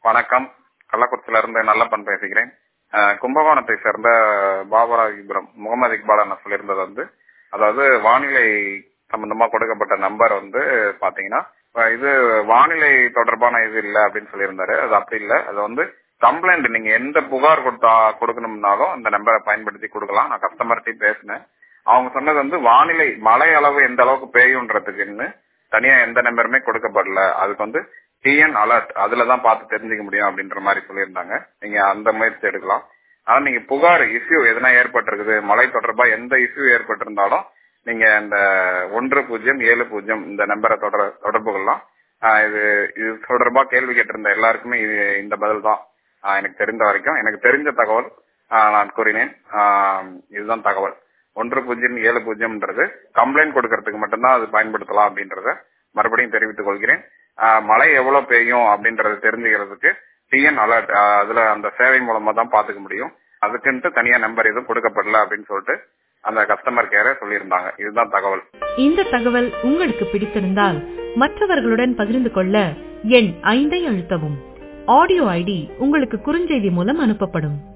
வணக்கம் கள்ளக்குறிச்சியில இருந்து நல்லப்பன் பேசுகிறேன் அஹ், கும்பகோணத்தை சேர்ந்த பாபராஜபுரம் முகமது இக்பால் அண்ணா சொல்லியிருந்தது வந்து அதாவது வானிலை சம்பந்தமா கொடுக்கப்பட்ட நம்பர் வந்து பாத்தீங்கன்னா அஹ், இது வானிலை தொடர்பான இது இல்ல அப்படின்னு சொல்லியிருந்தாரு அது அப்படி இல்ல அது வந்து கம்ப்ளைண்ட் நீங்க எந்த புகார் கொடுத்தா கொடுக்கணும்னாலும் அந்த நம்பரை பயன்படுத்தி கொடுக்கலாம் நான் கஸ்டமர்கிட்டையும் பேசினேன் அவங்க சொன்னது வந்து வானிலை மழை அளவு எந்த அளவுக்கு பெய்யுன்றதுக்குன்னு தனியா எந்த நம்பருமே கொடுக்கப்படல அதுக்கு வந்து டிஎன் அலர்ட் அதுல தான் பார்த்து தெரிஞ்சுக்க முடியும் அப்படின்ற மாதிரி சொல்லியிருந்தாங்க நீங்க அந்த முயற்சி எடுக்கலாம் ஆனா நீங்க புகார் இஷ்யூ எதனா ஏற்பட்டிருக்குது மழை தொடர்பா எந்த இஷ்யூ ஏற்பட்டிருந்தாலும் நீங்க இந்த ஒன்று பூஜ்ஜியம் ஏழு பூஜ்ஜியம் இந்த நம்பரை தொடர் தொடர்பு கொள்ளலாம் ஆஹ் இது இது தொடர்பா கேள்வி கேட்டிருந்த எல்லாருக்குமே இது இந்த பதில் தான் ஆஹ் எனக்கு தெரிந்த வரைக்கும் எனக்கு தெரிஞ்ச தகவல் ஆஹ் நான் கூறினேன் ஆஹ் இதுதான் தகவல் ஒன்று பூஜ்ஜியம் ஏழு பூஜ்ஜியம்ன்றது கம்ப்ளைண்ட் கொடுக்கறதுக்கு மட்டும்தான் அது பயன்படுத்தலாம் அப்படின்றத மறுபடியும் தெரிவித்துக் கொள்கிறேன் ஆஹ் மழை எவ்வளவு பெய்யும் அப்படின்றத தெரிஞ்சுக்கிறதுக்கு டிஎன் அலர்ட் அதுல அந்த சேவை மூலமா தான் பாத்துக்க முடியும் அதுக்குன்ட்டு தனியா நம்பர் எதுவும் கொடுக்கப்படல அப்படின்னு சொல்லிட்டு அந்த கஸ்டமர் கேர சொல்லியிருந்தாங்க இதுதான் தகவல் இந்த தகவல் உங்களுக்கு பிடித்திருந்தால் மற்றவர்களுடன் பகிர்ந்து கொள்ள எண் ஐந்தை அழுத்தவும் ஆடியோ ஐடி உங்களுக்கு குறுஞ்செய்தி மூலம் அனுப்பப்படும்